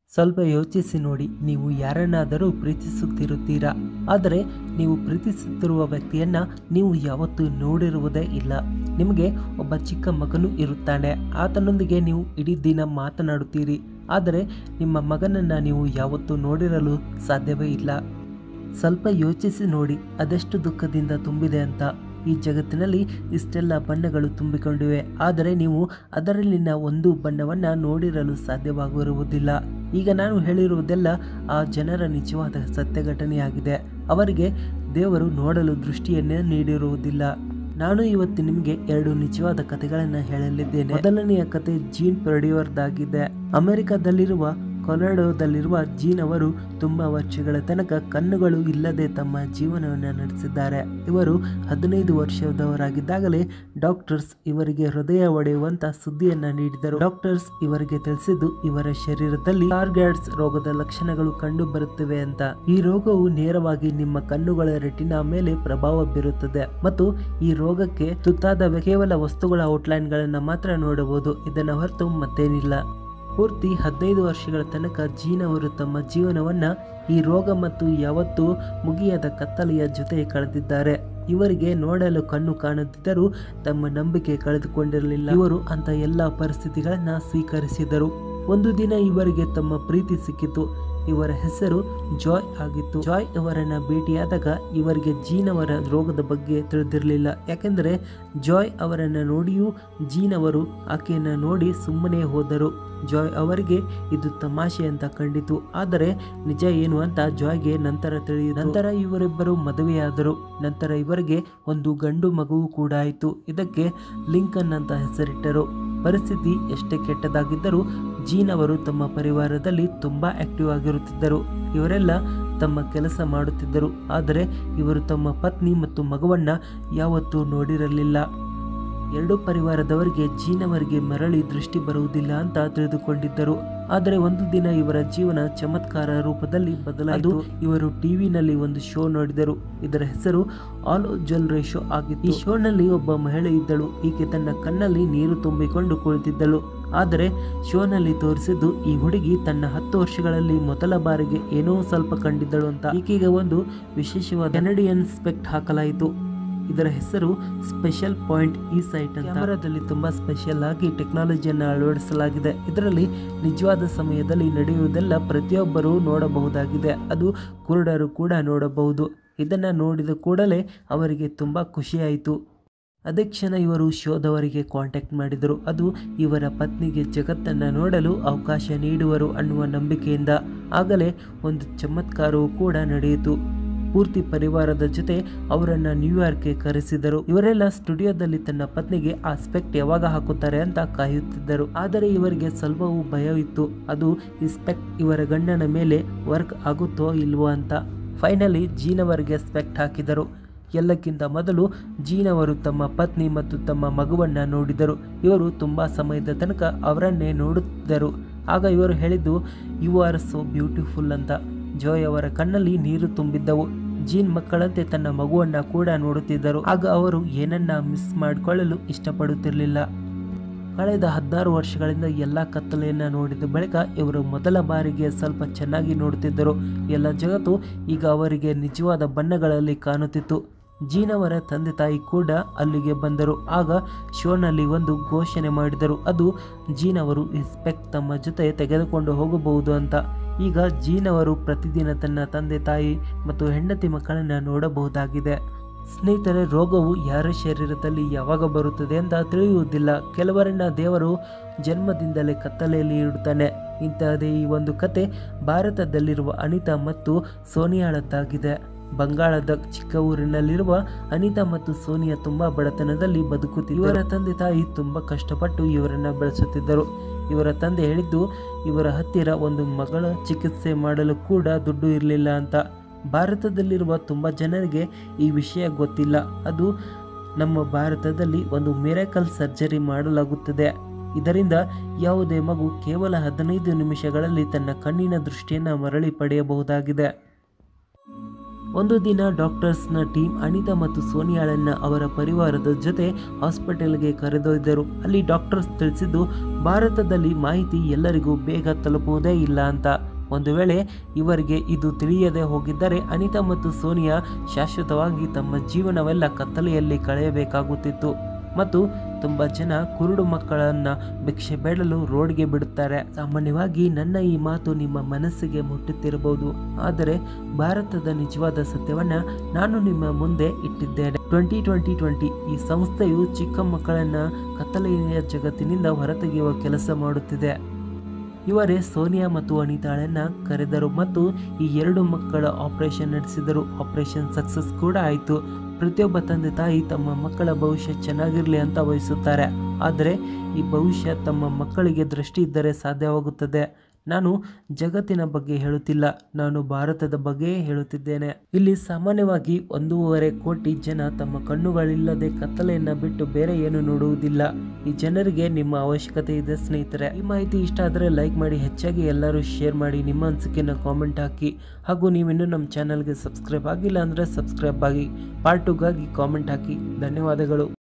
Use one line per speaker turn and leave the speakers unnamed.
ಸ್ವಲ್ಪ ಯೋಚಿಸಿ ನೋಡಿ ನೀವು ಯಾರನ್ನಾದರೂ ಪ್ರೀತಿಸುತ್ತಿರುತ್ತೀರಾ ಆದರೆ ನೀವು ಪ್ರೀತಿಸುತ್ತಿರುವ ವ್ಯಕ್ತಿಯನ್ನ ನೀವು ಯಾವತ್ತೂ ನೋಡಿರುವುದೇ ಇಲ್ಲ ನಿಮಗೆ ಒಬ್ಬ ಚಿಕ್ಕ ಮಗನು ಇರುತ್ತಾನೆ ಆತನೊಂದಿಗೆ ನೀವು ಇಡೀ ದಿನ ಮಾತನಾಡುತ್ತೀರಿ ಆದರೆ ನಿಮ್ಮ ಮಗನನ್ನ ನೀವು ಯಾವತ್ತೂ ನೋಡಿರಲು ಸಾಧ್ಯವೇ ಇಲ್ಲ ಸ್ವಲ್ಪ ಯೋಚಿಸಿ ನೋಡಿ ಅದೆಷ್ಟು ದುಃಖದಿಂದ ತುಂಬಿದೆ ಅಂತ ಈ ಜಗತ್ತಿನಲ್ಲಿ ಇಷ್ಟೆಲ್ಲ ಬಣ್ಣಗಳು ತುಂಬಿಕೊಂಡಿವೆ ಆದರೆ ನೀವು ಅದರಲ್ಲಿನ ಒಂದು ಬಣ್ಣವನ್ನು ನೋಡಿರಲು ಸಾಧ್ಯವಾಗಿರುವುದಿಲ್ಲ ಈಗ ನಾನು ಹೇಳಿರುವುದೆಲ್ಲ ಆ ಜನರ ನಿಜವಾದ ಸತ್ಯ ಘಟನೆಯಾಗಿದೆ ಅವರಿಗೆ ದೇವರು ನೋಡಲು ದೃಷ್ಟಿಯನ್ನೇ ನೀಡಿರುವುದಿಲ್ಲ ನಾನು ಇವತ್ತು ನಿಮಗೆ ಎರಡು ನಿಜವಾದ ಕಥೆಗಳನ್ನು ಹೇಳಲಿದ್ದೇನೆ ಮೊದಲನೆಯ ಕತೆ ಜೀನ್ ಪರ್ಡಿಯವರ್ದಾಗಿದೆ ಅಮೆರಿಕದಲ್ಲಿರುವ ಕೊಲೊರಡೋದಲ್ಲಿರುವ ಜೀನ್ ಅವರು ತುಂಬಾ ವರ್ಷಗಳ ತನಕ ಕಣ್ಣುಗಳು ಇಲ್ಲದೆ ತಮ್ಮ ಜೀವನವನ್ನು ನಡೆಸಿದ್ದಾರೆ ಇವರು ಹದಿನೈದು ವರ್ಷದವರಾಗಿದ್ದಾಗಲೇ ಡಾಕ್ಟರ್ಸ್ ಇವರಿಗೆ ಹೃದಯ ಒಡೆಯುವಂತ ಸುದ್ದಿಯನ್ನ ನೀಡಿದರು ಡಾಕ್ಟರ್ಸ್ ಇವರಿಗೆ ತಿಳಿಸಿದ್ದು ಇವರ ಶರೀರದಲ್ಲಿ ಟಾರ್ಗ್ಯಾಟ್ಸ್ ರೋಗದ ಲಕ್ಷಣಗಳು ಕಂಡು ಬರುತ್ತವೆ ಅಂತ ಈ ರೋಗವು ನೇರವಾಗಿ ನಿಮ್ಮ ಕಣ್ಣುಗಳ ರೆಟಿನಾ ಮೇಲೆ ಪ್ರಭಾವ ಬೀರುತ್ತದೆ ಮತ್ತು ಈ ರೋಗಕ್ಕೆ ತುತ್ತಾದ ಕೇವಲ ವಸ್ತುಗಳ ಔಟ್ಲೈನ್ ಗಳನ್ನ ಮಾತ್ರ ನೋಡಬಹುದು ಇದನ್ನ ಹೊರತು ಮತ್ತೇನಿಲ್ಲ ಪೂರ್ತಿ ಹದಿನೈದು ವರ್ಷಗಳ ತನಕ ಜೀನ್ ಅವರು ತಮ್ಮ ಜೀವನವನ್ನ ಈ ರೋಗ ಮತ್ತು ಯಾವತ್ತೂ ಮುಗಿಯದ ಕತ್ತಲೆಯ ಜೊತೆ ಕಳೆದಿದ್ದಾರೆ ಇವರಿಗೆ ನೋಡಲು ಕಣ್ಣು ಕಾಣುತ್ತಿದ್ದರೂ ತಮ್ಮ ನಂಬಿಕೆ ಕಳೆದುಕೊಂಡಿರಲಿಲ್ಲ ಇವರು ಅಂತ ಎಲ್ಲ ಪರಿಸ್ಥಿತಿಗಳನ್ನ ಸ್ವೀಕರಿಸಿದರು ಒಂದು ದಿನ ಇವರಿಗೆ ತಮ್ಮ ಪ್ರೀತಿ ಸಿಕ್ಕಿತು ಇವರ ಹೆಸರು ಜಾಯ್ ಆಗಿತ್ತು ಜಾಯ್ ಅವರನ್ನ ಭೇಟಿಯಾದಾಗ ಇವರಿಗೆ ಜೀನ್ ಅವರ ರೋಗದ ಬಗ್ಗೆ ತಿಳಿದಿರಲಿಲ್ಲ ಯಾಕೆಂದರೆ ಜಾಯ್ ಅವರನ್ನ ನೋಡಿಯೂ ಜೀನ್ ಅವರು ಆಕೆಯನ್ನ ನೋಡಿ ಸುಮ್ಮನೆ ಹೋದರು ಜಾಯ್ ಅವರಿಗೆ ಇದು ತಮಾಷೆ ಅಂತ ಕಂಡಿತು ಆದರೆ ನಿಜ ಏನು ಅಂತ ಜಾಯ್ಗೆ ನಂತರ ತಿಳಿಯಿತು ನಂತರ ಇವರಿಬ್ಬರು ಮದುವೆಯಾದರು ನಂತರ ಇವರಿಗೆ ಒಂದು ಗಂಡು ಮಗುವು ಕೂಡ ಆಯಿತು ಇದಕ್ಕೆ ಲಿಂಕನ್ ಅಂತ ಹೆಸರಿಟ್ಟರು ಪರಿಸ್ಥಿತಿ ಎಷ್ಟೇ ಕೆಟ್ಟದಾಗಿದ್ದರೂ ಜೀನ್ ಅವರು ತಮ್ಮ ಪರಿವಾರದಲ್ಲಿ ತುಂಬಾ ಆಕ್ಟಿವ್ ಆಗಿರುತ್ತಿದ್ದರು ಇವರೆಲ್ಲ ತಮ್ಮ ಕೆಲಸ ಮಾಡುತ್ತಿದ್ದರು ಆದರೆ ಇವರು ತಮ್ಮ ಪತ್ನಿ ಮತ್ತು ಮಗುವನ್ನ ಯಾವತ್ತೂ ನೋಡಿರಲಿಲ್ಲ ಎರಡು ಪರಿವಾರದವರಿಗೆ ಜೀನ್ ಅವರಿಗೆ ಮರಳಿ ದೃಷ್ಟಿ ಬರುವುದಿಲ್ಲ ಅಂತ ತಿಳಿದುಕೊಂಡಿದ್ದರು ಆದರೆ ಒಂದು ದಿನ ಇವರ ಜೀವನ ಚಮತ್ಕಾರ ರೂಪದಲ್ಲಿ ಬದಲಾಯಿತು ಇವರು ಟಿವಿನಲ್ಲಿ ಒಂದು ಶೋ ನೋಡಿದರು ಇದರ ಹೆಸರು ಆಲ್ ಜಲ್ ರೇಷೋ ಆಗಿತ್ತು ಈ ಶೋನಲ್ಲಿ ಒಬ್ಬ ಮಹಿಳೆ ಇದ್ದಳು ಈಕೆ ತನ್ನ ಕಣ್ಣಲ್ಲಿ ನೀರು ತುಂಬಿಕೊಂಡು ಕುಳಿತಿದ್ದಳು ಆದರೆ ಶೋನಲ್ಲಿ ತೋರಿಸಿದ್ದು ಈ ಹುಡುಗಿ ತನ್ನ ಹತ್ತು ವರ್ಷಗಳಲ್ಲಿ ಮೊದಲ ಬಾರಿಗೆ ಏನೋ ಸ್ವಲ್ಪ ಕಂಡಿದ್ದಳು ಅಂತ ಈಕೆಗೆ ಒಂದು ವಿಶೇಷವಾದ ಕೆನಡಿಯನ್ ಸ್ಪೆಕ್ಟ್ ಹಾಕಲಾಯಿತು ಇದರ ಹೆಸರು ಸ್ಪೆಷಲ್ ಪಾಯಿಂಟ್ ಈ ಸೈಟ್ ಅಂತ ಕ್ಯಾಮರಾದಲ್ಲಿ ತುಂಬಾ ಸ್ಪೆಷಲ್ ಆಗಿ ಟೆಕ್ನಾಲಜಿಯನ್ನು ಅಳವಡಿಸಲಾಗಿದೆ ಇದರಲ್ಲಿ ನಿಜವಾದ ಸಮಯದಲ್ಲಿ ನಡೆಯುವುದೆಲ್ಲ ಪ್ರತಿಯೊಬ್ಬರೂ ನೋಡಬಹುದಾಗಿದೆ ಅದು ಕುರುಡರು ಕೂಡ ನೋಡಬಹುದು ಇದನ್ನ ನೋಡಿದ ಕೂಡಲೇ ಅವರಿಗೆ ತುಂಬಾ ಖುಷಿಯಾಯಿತು ಅದೇ ಕ್ಷಣ ಇವರು ಶೋದವರಿಗೆ ಕಾಂಟ್ಯಾಕ್ಟ್ ಮಾಡಿದರು ಅದು ಇವರ ಪತ್ನಿಗೆ ಜಗತ್ತನ್ನು ನೋಡಲು ಅವಕಾಶ ನೀಡುವರು ಅನ್ನುವ ನಂಬಿಕೆಯಿಂದ ಆಗಲೇ ಒಂದು ಚಮತ್ಕಾರವೂ ಕೂಡ ನಡೆಯಿತು ಪೂರ್ತಿ ಪರಿವಾರದ ಜೊತೆ ಅವರನ್ನ ನ್ಯೂಯಾರ್ಕ್ಗೆ ಕರೆಸಿದರು ಇವರೆಲ್ಲ ಸ್ಟುಡಿಯೋದಲ್ಲಿ ತನ್ನ ಪತ್ನಿಗೆ ಆ ಸ್ಪೆಕ್ಟ್ ಯಾವಾಗ ಹಾಕುತ್ತಾರೆ ಅಂತ ಕಾಯುತ್ತಿದ್ದರು ಆದರೆ ಇವರಿಗೆ ಸ್ವಲ್ಪವೂ ಭಯವಿತ್ತು ಅದು ಈ ಸ್ಪೆಕ್ಟ್ ಇವರ ಗಂಡನ ಮೇಲೆ ವರ್ಕ್ ಆಗುತ್ತೋ ಇಲ್ವೋ ಅಂತ ಫೈನಲಿ ಜೀನವರಿಗೆ ಸ್ಪೆಕ್ಟ್ ಹಾಕಿದರು ಎಲ್ಲಕ್ಕಿಂತ ಮೊದಲು ಜೀನವರು ತಮ್ಮ ಪತ್ನಿ ಮತ್ತು ತಮ್ಮ ಮಗುವನ್ನ ನೋಡಿದರು ಇವರು ತುಂಬಾ ಸಮಯದ ತನಕ ಅವರನ್ನೇ ನೋಡುತ್ತಿದ್ದರು ಆಗ ಇವರು ಹೇಳಿದ್ದು ಯು ಆರ್ ಸೋ ಬ್ಯೂಟಿಫುಲ್ ಅಂತ ಜೋಯ್ ಅವರ ಕಣ್ಣಲ್ಲಿ ನೀರು ತುಂಬಿದ್ದವು ಜೀನ್ ಮಕ್ಕಳಂತೆ ತನ್ನ ಮಗುವನ್ನ ಕೂಡ ನೋಡುತ್ತಿದ್ದರು ಆಗ ಅವರು ಏನನ್ನ ಮಿಸ್ ಮಾಡಿಕೊಳ್ಳಲು ಇಷ್ಟಪಡುತ್ತಿರಲಿಲ್ಲ ಕಳೆದ ಹದಿನಾರು ವರ್ಷಗಳಿಂದ ಎಲ್ಲ ಕತ್ತಲೆಯನ್ನ ನೋಡಿದ ಬಳಿಕ ಇವರು ಮೊದಲ ಬಾರಿಗೆ ಸ್ವಲ್ಪ ಚೆನ್ನಾಗಿ ನೋಡುತ್ತಿದ್ದರು ಎಲ್ಲ ಜಗತ್ತು ಈಗ ಅವರಿಗೆ ನಿಜವಾದ ಬಣ್ಣಗಳಲ್ಲಿ ಕಾಣುತ್ತಿತ್ತು ಜೀನ್ ಅವರ ತಂದೆ ತಾಯಿ ಕೂಡ ಅಲ್ಲಿಗೆ ಬಂದರು ಆಗ ಶೋನಲ್ಲಿ ಒಂದು ಘೋಷಣೆ ಮಾಡಿದರು ಅದು ಜೀನ್ ಅವರು ಇನ್ಸ್ಪೆಕ್ಟ್ ತಮ್ಮ ಜೊತೆ ತೆಗೆದುಕೊಂಡು ಹೋಗಬಹುದು ಅಂತ ಈಗ ಜೀನ್ ಅವರು ಪ್ರತಿದಿನ ತನ್ನ ತಂದೆ ತಾಯಿ ಮತ್ತು ಹೆಂಡತಿ ಮಕ್ಕಳನ್ನ ನೋಡಬಹುದಾಗಿದೆ ಸ್ನೇಹಿತರೆ ರೋಗವು ಯಾರ ಶರೀರದಲ್ಲಿ ಯಾವಾಗ ಬರುತ್ತದೆ ಅಂತ ತಿಳಿಯುವುದಿಲ್ಲ ಕೆಲವರನ್ನ ದೇವರು ಜನ್ಮದಿಂದಲೇ ಕತ್ತಲೆಯಲ್ಲಿ ಇಡುತ್ತಾನೆ ಇಂತಹದೇ ಈ ಒಂದು ಕತೆ ಭಾರತದಲ್ಲಿರುವ ಅನಿತಾ ಮತ್ತು ಸೋನಿಯಾಳದ್ದಾಗಿದೆ ಬಂಗಾಳದ ಚಿಕ್ಕ ಊರಿನಲ್ಲಿರುವ ಅನಿತಾ ಮತ್ತು ಸೋನಿಯಾ ತುಂಬಾ ಬಡತನದಲ್ಲಿ ಬದುಕುತ್ತಿದ್ದರು ಇವರ ತಂದೆ ತಾಯಿ ತುಂಬಾ ಕಷ್ಟಪಟ್ಟು ಇವರನ್ನ ಬೆಳೆಸುತ್ತಿದ್ದರು ಇವರ ತಂದೆ ಹೇಳಿದ್ದು ಇವರ ಹತ್ತಿರ ಒಂದು ಮಗಳ ಚಿಕಿತ್ಸೆ ಮಾಡಲು ಕೂಡ ದುಡ್ಡು ಇರಲಿಲ್ಲ ಅಂತ ಭಾರತದಲ್ಲಿರುವ ತುಂಬ ಜನರಿಗೆ ಈ ವಿಷಯ ಗೊತ್ತಿಲ್ಲ ಅದು ನಮ್ಮ ಭಾರತದಲ್ಲಿ ಒಂದು ಮಿರಾಕಲ್ ಸರ್ಜರಿ ಮಾಡಲಾಗುತ್ತದೆ ಇದರಿಂದ ಯಾವುದೇ ಮಗು ಕೇವಲ ಹದಿನೈದು ನಿಮಿಷಗಳಲ್ಲಿ ತನ್ನ ಕಣ್ಣಿನ ದೃಷ್ಟಿಯನ್ನು ಮರಳಿ ಪಡೆಯಬಹುದಾಗಿದೆ ಒಂದು ದಿನ ಡಾಕ್ಟರ್ಸ್ನ ಟೀಮ್ ಅನಿತಾ ಮತ್ತು ಸೋನಿಯಾಳನ್ನ ಅವರ ಪರಿವಾರದ ಜೊತೆ ಹಾಸ್ಪಿಟಲ್ಗೆ ಕರೆದೊಯ್ದರು ಅಲ್ಲಿ ಡಾಕ್ಟರ್ಸ್ ತಿಳಿಸಿದ್ದು ಭಾರತದಲ್ಲಿ ಮಾಹಿತಿ ಎಲ್ಲರಿಗೂ ಬೇಗ ತಲುಪುವುದೇ ಇಲ್ಲ ಅಂತ ಒಂದು ವೇಳೆ ಇವರಿಗೆ ಇದು ತಿಳಿಯದೆ ಹೋಗಿದ್ದರೆ ಅನಿತಾ ಮತ್ತು ಸೋನಿಯಾ ಶಾಶ್ವತವಾಗಿ ತಮ್ಮ ಜೀವನವೆಲ್ಲ ಕತ್ತಲೆಯಲ್ಲಿ ಕಳೆಯಬೇಕಾಗುತ್ತಿತ್ತು ಮತ್ತು ತುಂಬ ಜನ ಕುರುಡು ಮಕ್ಕಳನ್ನ ಭಿಕ್ಷೆ ಬೇಡಲು ರೋಡ್ಗೆ ಬಿಡುತ್ತಾರೆ ಸಾಮಾನ್ಯವಾಗಿ ನನ್ನ ಈ ಮಾತು ನಿಮ್ಮ ಮನಸ್ಸಿಗೆ ಮುಟ್ಟುತ್ತಿರಬಹುದು ಆದರೆ ಭಾರತದ ನಿಜವಾದ ಸತ್ಯವನ್ನ ನಾನು ನಿಮ್ಮ ಮುಂದೆ ಇಟ್ಟಿದ್ದೇನೆ ಟ್ವೆಂಟಿ ಟ್ವೆಂಟಿ ಟ್ವೆಂಟಿ ಈ ಸಂಸ್ಥೆಯು ಚಿಕ್ಕ ಮಕ್ಕಳನ್ನ ಕತ್ತಲೆಯ ಜಗತ್ತಿನಿಂದ ಹೊರತೆಗೆಯುವ ಕೆಲಸ ಮಾಡುತ್ತಿದೆ ಇವರೇ ಸೋನಿಯಾ ಮತ್ತು ಅನಿತಾಳನ್ನ ಕರೆದರು ಮತ್ತು ಈ ಎರಡು ಮಕ್ಕಳ ಆಪರೇಷನ್ ನಡೆಸಿದರು ಆಪರೇಷನ್ ಸಕ್ಸಸ್ ಕೂಡ ಆಯಿತು ಪ್ರತಿಯೊಬ್ಬ ತಂದೆ ತಾಯಿ ತಮ್ಮ ಮಕ್ಕಳ ಭವಿಷ್ಯ ಚೆನ್ನಾಗಿರಲಿ ಅಂತ ಬಯಸುತ್ತಾರೆ ಆದರೆ ಈ ಭವಿಷ್ಯ ತಮ್ಮ ಮಕ್ಕಳಿಗೆ ದೃಷ್ಟಿ ಇದ್ದರೆ ಸಾಧ್ಯವಾಗುತ್ತದೆ ನಾನು ಜಗತ್ತಿನ ಬಗ್ಗೆ ಹೇಳುತ್ತಿಲ್ಲ ನಾನು ಭಾರತದ ಬಗ್ಗೆ ಹೇಳುತ್ತಿದ್ದೇನೆ ಇಲ್ಲಿ ಸಾಮಾನ್ಯವಾಗಿ ಒಂದೂವರೆ ಕೋಟಿ ಜನ ತಮ್ಮ ಕಣ್ಣುಗಳಿಲ್ಲದೆ ಕತ್ತಲೆಯನ್ನ ಬಿಟ್ಟು ಬೇರೆ ಏನು ನೋಡುವುದಿಲ್ಲ ಈ ಜನರಿಗೆ ನಿಮ್ಮ ಅವಶ್ಯಕತೆ ಇದೆ ಸ್ನೇಹಿತರೆ ಈ ಮಾಹಿತಿ ಇಷ್ಟ ಆದರೆ ಲೈಕ್ ಮಾಡಿ ಹೆಚ್ಚಾಗಿ ಎಲ್ಲರೂ ಶೇರ್ ಮಾಡಿ ನಿಮ್ಮ ಅನಿಸಿಕೆನ ಕಾಮೆಂಟ್ ಹಾಕಿ ಹಾಗೂ ನೀವಿನ್ನೂ ನಮ್ಮ ಚಾನಲ್ಗೆ ಸಬ್ಸ್ಕ್ರೈಬ್ ಆಗಿಲ್ಲ ಅಂದರೆ ಸಬ್ಸ್ಕ್ರೈಬ್ ಆಗಿ ಪಾರ್ಟ್ ಟುಗಾಗಿ ಕಾಮೆಂಟ್ ಹಾಕಿ ಧನ್ಯವಾದಗಳು